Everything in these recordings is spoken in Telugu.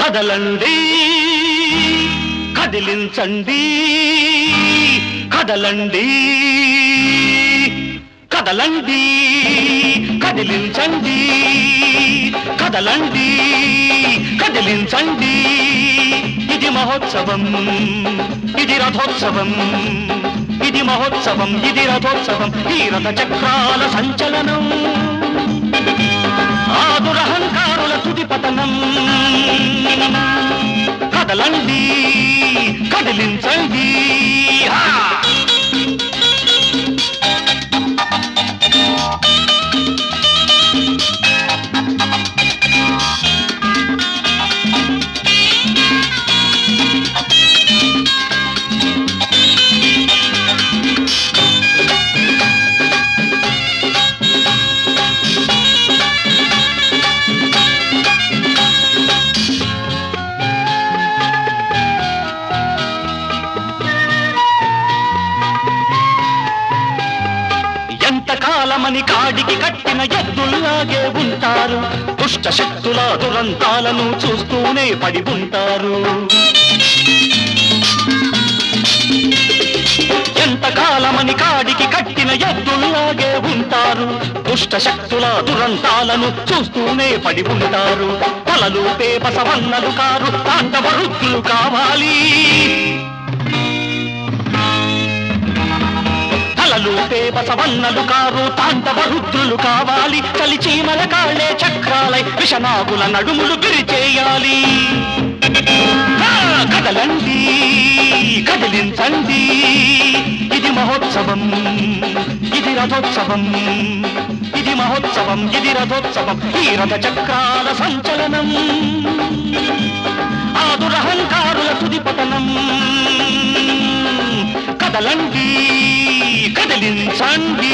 కదలండి కదిలించండి కదలండి కదలండి కదిలించండి కదలండి కదిలించండి ఇది మహోత్సవం ఇది రథోత్సవం ఇది మహోత్సవం ఇది రథోత్సవం ఈ రథ చక్రాల సంచలనం ఆ దురహంకారుల తుది పతనం కదలండి కదిలించండి హా! ఎంతకాలమని కాడికి కట్టిన ఎద్దుల్లాగే ఉంటారు దుష్ట శక్తుల దురంతాలను చూస్తూనే పడి ఉంటారు ఎంతకాలమని కాడికి కట్టిన ఎద్దుల్లాగే ఉంటారు దుష్ట శక్తుల దురంతాలను చూస్తూనే పడి ఉంటారు తలలు పేపసవన్నలు కారు తాండవరుద్దులు కావాలి తలలు పేపసవన్నలు కారు తాండవ రుద్రులు కావాలి చలిచీమల కాళ్ళే చక్రాలై విషనాగుల నడుములు విరిచేయాలి ఆ, కదలండి కదిలించండి ఇది మహోత్సవం ఇది రథోత్సవం ఇది మహోత్సవం ఇది రథోత్సవం ఈ రథ చక్రాల సంచలనం ఆ దురహంకారుల తుది పతనం కదలండి కదిలించండి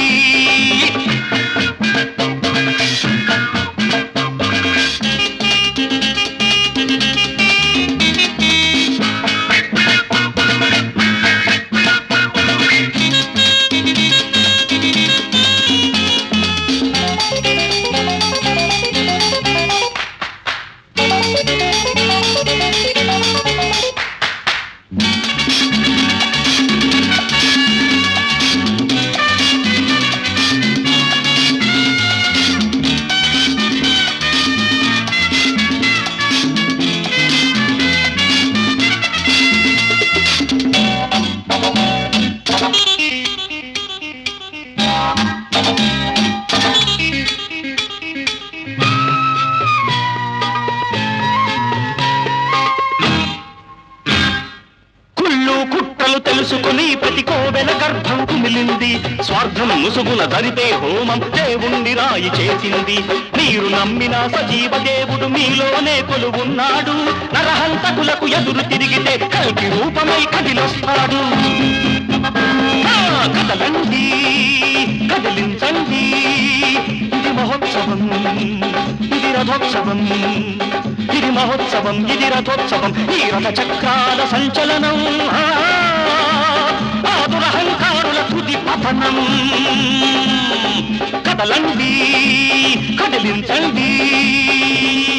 కుళ్ళు కుట్రలు తెలుసుకుని ప్రతి కోవెల గర్భం కుమిలింది స్వార్థం ముసుగుల దరిపే హోమం దేవుణ్ణి రాయి చేసింది మీరు నమ్మిన సజీవ దేవుడు మీలోనే కొలువున్నాడు నరహంతకులకు ఎదురు తిరిగితే కల్కి రూపమై కదిలొస్తాడు ఆ, కదలండి కదిలించండి ఇది మహోత్సవం ఇది రథోత్సవం ఇది మహోత్సవం ఇది రథోత్సవం ఈ రథ చక్రాల సంచలనం ఆ, ఆ దురహంకారుల తుది పతనం కదలండి కదిలించండి